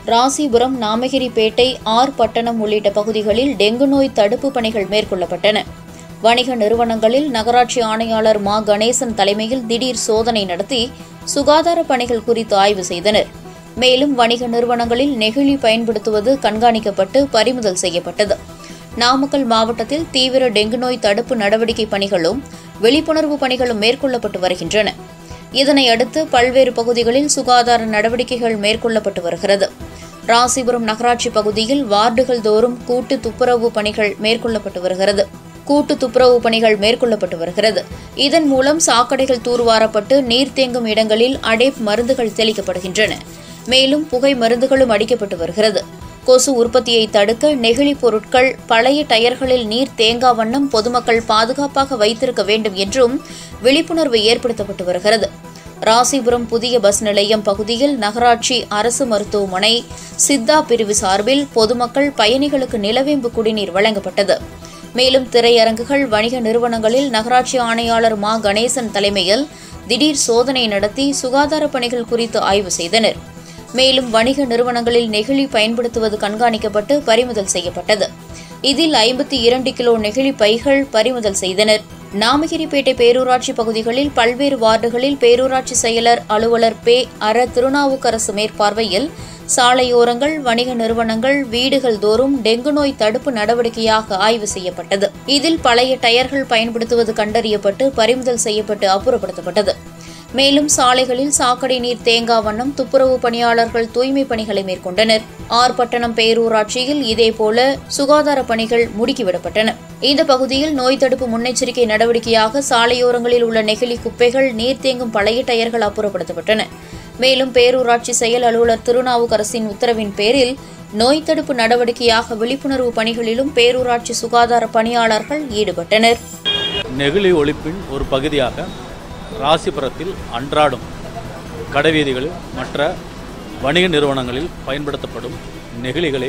Rasipuram Namagiripettai R பட்டணம் உள்ளிட்ட பகுதிகளில் டெங்கு நோய் தடுப்பு பணிகள் மேற்கொள்ளப்பட்டன வணிக நிறுவனங்களில் நகராட்சி ஆணையாளர் மா கணேசன் தலைமையில் திடீர் சோதனை நடத்தி சுகாதார பணிகள் குறித்து ஆய்வு செய்தனர் மேலும் வணிக நிறுவனங்களில் நெகிழி பயன்படுத்துவது கண்காணிக்கப்பட்டு பறிமுதல் செய்யப்பட்டது நாமக்கல் மாவட்டத்தில் தீவிர டெங்கு நோய் தடுப்பு நடவடிக்கை பணிகளும் விழிப்புணர்வு பணிகளும் மேற்கொள்ளப்பட்டு வருகின்றன இதனை அடுத்து பல்வேறு பகுதிகளில் சுகாதார நடவடிக்கைகள் மேற்கொள்ளப்பட்டு வருகிறது ராசிபுரம் நகராட்சி பகுதியில் வார்டுகள் தோறும் கூட்டு துப்புரவு பணிகள் மேற்கொள்ளப்பட்டு வருகிறது கூட்டு துப்புரவு பணிகள் மேற்கொள்ளப்பட்டு வருகிறது இதன் மூலம் சாக்கடைகள் தூர்வாரப்பட்டு நீர் தேங்கும் இடங்களில் அடேப் மருந்துகள் தெளிக்கப்படுகின்றன மேலும் புகை மருந்துகளும் அடிக்கப்பட்டு வருகிறது கொசு உற்பத்தியை தடுக்க நெகிழி பொருட்கள் பழைய டயர்களில் நீர் தேங்கா வண்ணம் பொதுமக்கள் பாதுகாப்பாக வைத்திருக்க வேண்டும் என்றும் விழிப்புணர்வு ஏற்படுத்தப்பட்டு வருகிறது ராசிபுரம் புதிய பஸ் நிலையம் பகுதியில் நகராட்சி அரசு மருத்துவமனை சித்தா பிரிவு சார்பில் பொதுமக்கள் பயணிகளுக்கு நிலவேம்பு குடிநீர் வழங்கப்பட்டது மேலும் திரையரங்குகள் வணிக நிறுவனங்களில் நகராட்சி ஆணையாளர் மா கணேசன் தலைமையில் திடீர் சோதனை நடத்தி சுகாதார பணிகள் குறித்து ஆய்வு செய்தனர் மேலும் வணிக நிறுவனங்களில் நெகிழி பயன்படுத்துவது கண்காணிக்கப்பட்டு பறிமுதல் செய்யப்பட்டது இதில் ஐம்பத்தி இரண்டு கிலோ நெகிழி பைகள் பறிமுதல் செய்தனர் நாமகிரிப்பேட்டை பேரூராட்சி பகுதிகளில் பல்வேறு வார்டுகளில் பேரூராட்சி செயலர் அலுவலர் பே அர திருநாவுக்கரசு மேற்பார்வையில் சாலையோரங்கள் வணிக நிறுவனங்கள் வீடுகள் தோறும் டெங்கு நோய் தடுப்பு நடவடிக்கையாக ஆய்வு செய்யப்பட்டது இதில் பழைய டயர்கள் பயன்படுத்துவது கண்டறியப்பட்டு பறிமுதல் செய்யப்பட்டு அப்புறப்படுத்தப்பட்டது மேலும் சாலைகளில் சாக்கடை நீர் தேங்கா வண்ணம் துப்புரவு பணியாளர்கள் தூய்மை பணிகளை மேற்கொண்டனர் ஆர்பட்டணம் பேரூராட்சியில் இதேபோல சுகாதார பணிகள் முடுக்கிவிடப்பட்டன இந்த பகுதியில் நோய் தடுப்பு முன்னெச்சரிக்கை நடவடிக்கையாக சாலையோரங்களில் உள்ள நெகிழி குப்பைகள் நீர் தேங்கும் பழைய டயர்கள் அப்புறப்படுத்தப்பட்டன மேலும் பேரூராட்சி செயல் அலுவலர் திருநாவுக்கரசின் உத்தரவின் பேரில் நோய் தடுப்பு நடவடிக்கையாக விழிப்புணர்வு பணிகளிலும் பேரூராட்சி சுகாதார பணியாளர்கள் ஈடுபட்டனர் நெகிழி ஒழிப்பின் ஒரு பகுதியாக ராசிபுரத்தில் அன்றாடம் கடைவீதிகளில் மற்ற வணிக நிறுவனங்களில் பயன்படுத்தப்படும் நெகிழிகளை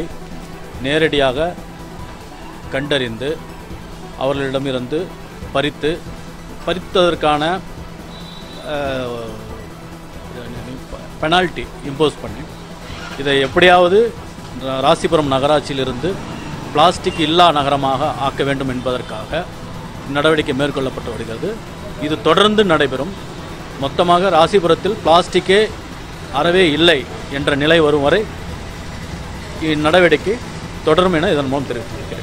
நேரடியாக கண்டறிந்து அவர்களிடமிருந்து பறித்து பறித்ததற்கான பெனால்ட்டி இம்போஸ் பண்ணி இதை எப்படியாவது ரா- ராசிபுரம் நகராட்சியிலிருந்து பிளாஸ்டிக் இல்லா நகரமாக ஆக்க வேண்டும் என்பதற்காக நடவடிக்கை மேற்கொள்ளப்பட்டு வருகிறது இது தொடர்ந்து நடைபெறும் மொத்தமாக ராசிபுரத்தில் பிளாஸ்டிக்கே அறவே இல்லை என்ற நிலை வரும் வரை இந்நடவடிக்கை தொடரும் என இதன் மூலம் தெரிவித்திருக்கிறேன்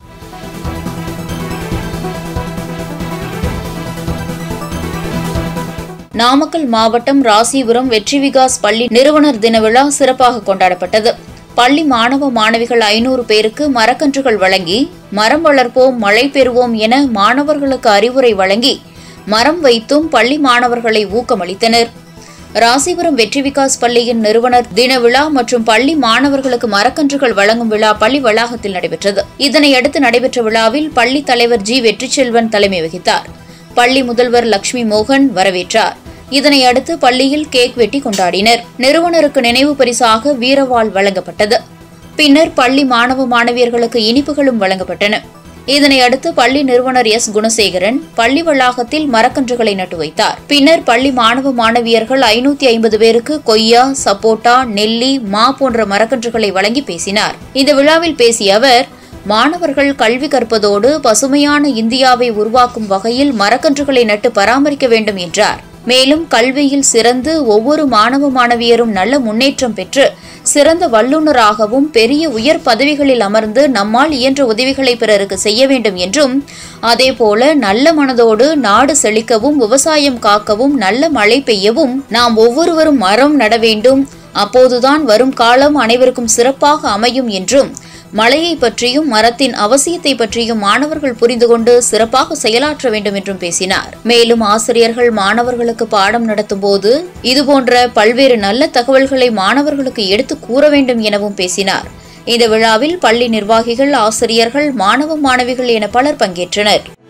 நாமக்கல் மாவட்டம் ராசிபுரம் வெற்றி விகாஸ் பள்ளி நிறுவனர் தின விழா சிறப்பாக கொண்டாடப்பட்டது பள்ளி மாணவ மாணவிகள் ஐநூறு பேருக்கு மரக்கன்றுகள் வழங்கி மரம் வளர்ப்போம் மழை பெறுவோம் என மாணவர்களுக்கு அறிவுரை வழங்கி மரம் வைத்தும் பள்ளி மாணவர்களை ஊக்கமளித்தனர் ராசிபுரம் வெற்றி விகாஸ் பள்ளியின் நிறுவனர் தின விழா மற்றும் பள்ளி மாணவர்களுக்கு மரக்கன்றுகள் வழங்கும் விழா பள்ளி வளாகத்தில் நடைபெற்றது இதனையடுத்து நடைபெற்ற விழாவில் பள்ளி தலைவர் ஜி வெற்றிச்செல்வன் தலைமை வகித்தார் பள்ளி முதல்வர் லட்சுமி மோகன் வரவேற்றார் இதனை அடுத்து பள்ளியில் கேக் வெட்டி கொண்டாடினர் நிறுவனருக்கு நினைவு பரிசாக வீரவாள் வழங்கப்பட்டது பின்னர் பள்ளி மாணவ மாணவியர்களுக்கு இனிப்புகளும் வழங்கப்பட்டன இதனை அடுத்து பள்ளி நிறுவனர் எஸ் குணசேகரன் பள்ளி வளாகத்தில் மரக்கன்றுகளை நட்டு வைத்தார் பின்னர் பள்ளி மாணவ மாணவியர்கள் ஐநூத்தி ஐம்பது பேருக்கு கொய்யா சப்போட்டா நெல்லி மா போன்ற மரக்கன்றுகளை வழங்கி பேசினார் இந்த விழாவில் பேசிய அவர் மாணவர்கள் கல்வி கற்பதோடு பசுமையான இந்தியாவை உருவாக்கும் வகையில் மரக்கன்றுகளை நட்டு பராமரிக்க வேண்டும் என்றார் மேலும் கல்வியில் சிறந்து ஒவ்வொரு மாணவ மாணவியரும் நல்ல முன்னேற்றம் பெற்று சிறந்த வல்லுநராகவும் பெரிய உயர் பதவிகளில் அமர்ந்து நம்மால் இயன்ற உதவிகளை பிறருக்கு செய்ய வேண்டும் என்றும் அதேபோல நல்ல மனதோடு நாடு செழிக்கவும் விவசாயம் காக்கவும் நல்ல மழை பெய்யவும் நாம் ஒவ்வொருவரும் மரம் நட வேண்டும் அப்போதுதான் வரும் காலம் அனைவருக்கும் சிறப்பாக அமையும் என்றும் மழையை பற்றியும் மரத்தின் அவசியத்தை பற்றியும் மாணவர்கள் புரிந்து கொண்டு சிறப்பாக செயலாற்ற வேண்டும் என்றும் பேசினார் மேலும் ஆசிரியர்கள் மாணவர்களுக்கு பாடம் நடத்தும் போது இதுபோன்ற பல்வேறு நல்ல தகவல்களை மாணவர்களுக்கு எடுத்து கூற வேண்டும் எனவும் பேசினார் இந்த விழாவில் பள்ளி நிர்வாகிகள் ஆசிரியர்கள் மாணவ மாணவிகள் என பலர் பங்கேற்றனர்